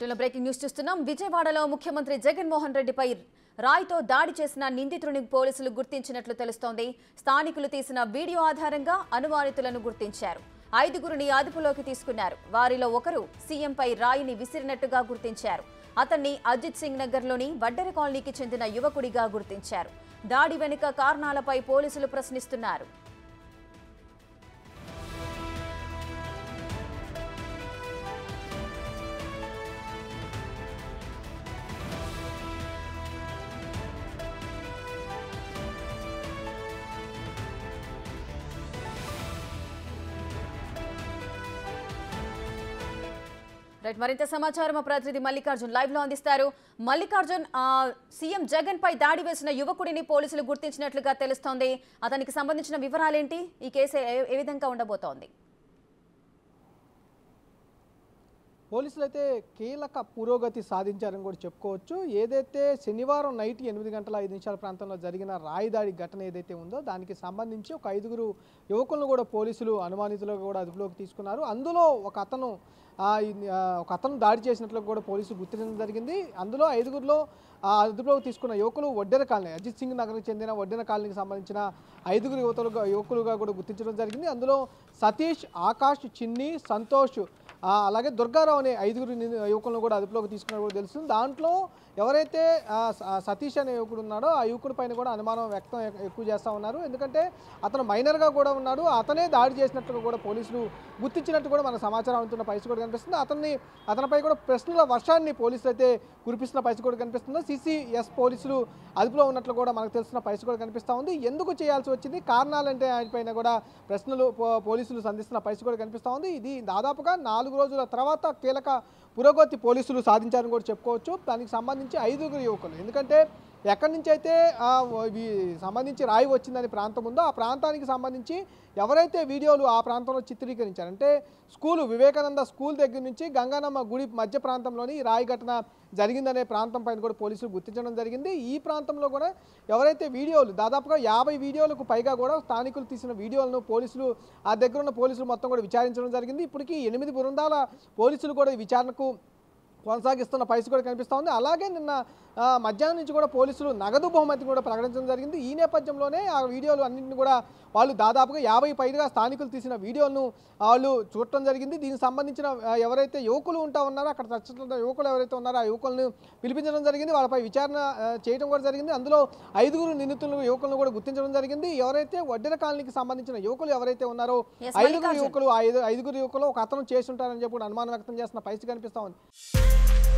బులెటిన్లో breaking news చూస్తున్నాం విజయవాడలో ముఖ్యమంత్రి జగన్మోహన్ రెడ్డిపై రాయితో దాడి చేసిన నిందితుడిని పోలీసులు గుర్తించినట్లు తెలుస్తోంది స్థానికులు తీసిన వీడియో ఆధారంగా అనుమానితులను గుర్తించారు ఐదుగురిని అదుపులోకి తీసుకున్నారు వారిలో ఒకరు సీఎంపై రాయిని విసిరినట్టుగా గుర్తించారు అతన్ని అజిత్ సింగ్ నగర్లోని వడ్డెర కాలనీకి చెందిన యువకుడిగా గుర్తించారు దాడి వెనుక కారణాలపై పోలీసులు ప్రశ్నిస్తున్నారు రైట్ మరింత సమాచారం మా ప్రతినిధి మల్లికార్జున్ లైవ్ లో అందిస్తారు మల్లికార్జున్ ఆ, సీఎం జగన్ పై దాడి వేసిన యువకుడిని పోలీసులు గుర్తించినట్లుగా తెలుస్తోంది అతనికి సంబంధించిన వివరాలేంటి ఈ కేసు ఏ- ఏ విధంగా ఉండబోతోంది పోలీసులు అయితే కీలక పురోగతి సాధించారని కూడా చెప్పుకోవచ్చు ఏదైతే శనివారం నైట్ ఎనిమిది గంటల ఐదు నిమిషాల ప్రాంతంలో జరిగిన రాయిదాడి ఘటన ఏదైతే ఉందో దానికి సంబంధించి ఒక ఐదుగురు యువకులను కూడా పోలీసులు అనుమానితులుగా కూడా అదుపులోకి తీసుకున్నారు అందులో ఒక అతను ఆ, ఈ- ఆ, ఒక అతను దాడి చేసినట్లు కూడా పోలీసులు గుర్తించడం జరిగింది అందులో ఐదుగురిలో ఆ అదుపులోకి తీసుకున్న యువకులు వడ్డెర కాలనీ అజిత్ సింగ్ నగర్కి చెందిన వడ్డెర కాలనీకి సంబంధించిన ఐదుగురు యువతలుగా యువకులుగా కూడా గుర్తించడం జరిగింది అందులో సతీష్ ఆకాష్ చిన్ని సంతోష్ ఆ, అలాగే దుర్గారావు అనే ఐదుగురు ని- యువకులను కూడా అదుపులోకి తీసుకున్నట్టు కూడా తెలుస్తుంది దాంట్లో ఎవరైతే ఆ, స- ఆ సతీష్ అనే యువకుడు ఉన్నాడో ఆ యువకుడి పైన కూడా అనుమానం వ్యక్తం ఎ- ఎక్కువ చేస్తూ ఉన్నారు ఎందుకంటే అతను మైనర్గా కూడా ఉన్నాడు అతనే దాడి చేసినట్టుగా కూడా పోలీసులు గుర్తించినట్టు కూడా మన సమాచారం అందుతున్న పరిస్థితి కూడా కనిపిస్తుంది అతన్ని అతనిపై కూడా ప్రశ్నల వర్షాన్ని పోలీసులు అయితే కురిపిస్తున్న పరిస్థితి కూడా కనిపిస్తుంది సిసిఎస్ పోలీసులు అదుపులో ఉన్నట్లు కూడా మనకు తెలిసిన పరిస్థితి కూడా కనిపిస్తూ ఉంది ఎందుకు చేయాల్సి వచ్చింది కారణాలంటే ఆయనపైన కూడా ప్రశ్నలు పో- పోలీసులు సంధిస్తున్న పరిస్థితి కూడా కనిపిస్తూ ఉంది ఇది దాదాపుగా నాలుగు రోజుల తర్వాత కీలక పురోగతి పోలీసులు సాధించారని కూడా చెప్పుకోవచ్చు దానికి సంబంధించి ఐదుగురు యువకులు ఎందుకంటే ఎక్కడి నుంచి అయితే ఆ, ఇవి సంబంధించి రాయి వచ్చిందని ప్రాంతం ఉందో ఆ ప్రాంతానికి సంబంధించి ఎవరైతే వీడియోలు ఆ ప్రాంతంలో చిత్రీకరించారు అంటే స్కూలు వివేకానంద స్కూల్ దగ్గర నుంచి గంగానమ్మ గుడి మధ్య ప్రాంతంలోని ఈ రాయి ఘటన జరిగిందనే ప్రాంతం పైన కూడా పోలీసులు గుర్తించడం జరిగింది ఈ ప్రాంతంలో కూడా ఎవరైతే వీడియోలు దాదాపుగా యాభై వీడియోలకు పైగా కూడా స్థానికులు తీసిన వీడియోలను పోలీసులు ఆ దగ్గర ఉన్న పోలీసులు మొత్తం కూడా విచారించడం జరిగింది ఇప్పటికీ ఎనిమిది బృందాల పోలీసులు కూడా ఈ విచారణకు కొనసాగిస్తున్న పరిస్థితి కూడా కనిపిస్తూ ఉంది అలాగే నిన్న ఆ, మధ్యాహ్నం నుంచి కూడా పోలీసులు నగదు బహుమతిని కూడా ప్రకటించడం జరిగింది ఈ నేపథ్యంలోనే ఆ వీడియోలు అన్నింటిని కూడా వాళ్ళు దాదాపుగా యాభై పైగా స్థానికులు తీసిన వీడియోలను వాళ్ళు చూడటం జరిగింది దీనికి సంబంధించిన ఆ, ఎవరైతే యువకులు ఉంటా ఉన్నారో అక్కడ చర్చించిన యువకులు ఎవరైతే ఉన్నారో ఆ యువకులను పిలిపించడం జరిగింది వాళ్ళపై విచారణ ఆ, చేయడం కూడా జరిగింది అందులో ఐదుగురు నిందితులు యువకులను కూడా గుర్తించడం జరిగింది ఎవరైతే వడ్డెర కాలనీకి సంబంధించిన యువకులు ఎవరైతే ఉన్నారో Yes, ఐదుగురు మల్లికార్జున్. యువకులు ఐదు ఐదుగురు యువకులు ఒక అతను చేసి ఉంటారని చెప్పి కూడా అనుమానం వ్యక్తం చేస్తున్న పరిస్థితి కనిపిస్తా ఉంది